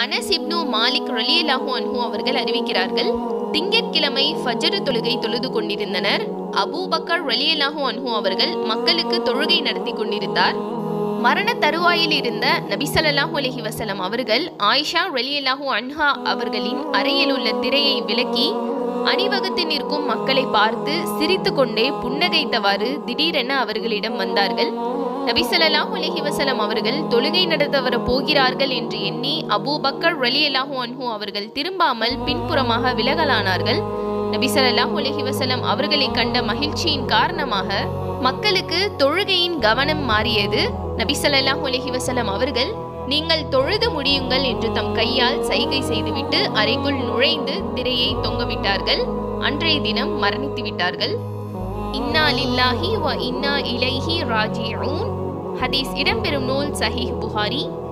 அனஸ் இப்னு மாலிக் ரலியல்லாஹு அன்ஹு அவர்கள் அறிவிக்கிறார்கள் திங்கட்கிழமை ஃபஜ்ர் தொழுகை தொழுது கொண்டிருந்தனர் அபூபக்கர் ரலியல்லாஹு அன்ஹு அவர்கள் மக்களுக்கு தொழுகை நடத்தி கொண்டிருந்தார் மரண தருவாயில் இருந்த நபி ஸல்லல்லாஹு அலைஹி வஸல்லம் அவர்கள் ஆயிஷா ரலியல்லாஹு அன்ஹா அவர்களின் அறையில் உள்ள திரையை விலக்கி அணிவகுத்து நிற்கும் மக்களை பார்த்து சிரித்துக்கொண்டே புன்னகைத்தவாறு திடீரென அவர்களிடம் வந்தார்கள் நபி ஸல்லல்லாஹு அலைஹி வஸல்லம் அவர்கள் தொழுகை நடத்த வர போகிறார்கள் என்று எண்ணி அபூபக்கர் ரலியல்லாஹு அன்ஹு அவர்கள் திரும்பாமல் பின்புறமாக விலகலானார்கள் நபி ஸல்லல்லாஹு அலைஹி வஸல்லம் அவர்களை கண்ட மகிழ்ச்சியின் காரணமாக மக்களுக்கு தொழுகையின் கவனம் மாறியது நபி ஸல்லல்லாஹு அலைஹி வஸல்லம் அவர்கள் நீங்கள் தொழுது முடியுங்கள் என்று தம் கையால் சைகை செய்துவிட்டு அறைக்குள் நுழைந்து திரையை தொங்கவிட்டார்கள் அன்றைய தினம் மரணித்து விட்டார்கள் இன்னா லில்லாஹி வ இன்னா இலைஹி ராஜிஊன் ஹதீஸ் இடம்பெறும் நூல் சஹீஹ் புகாரி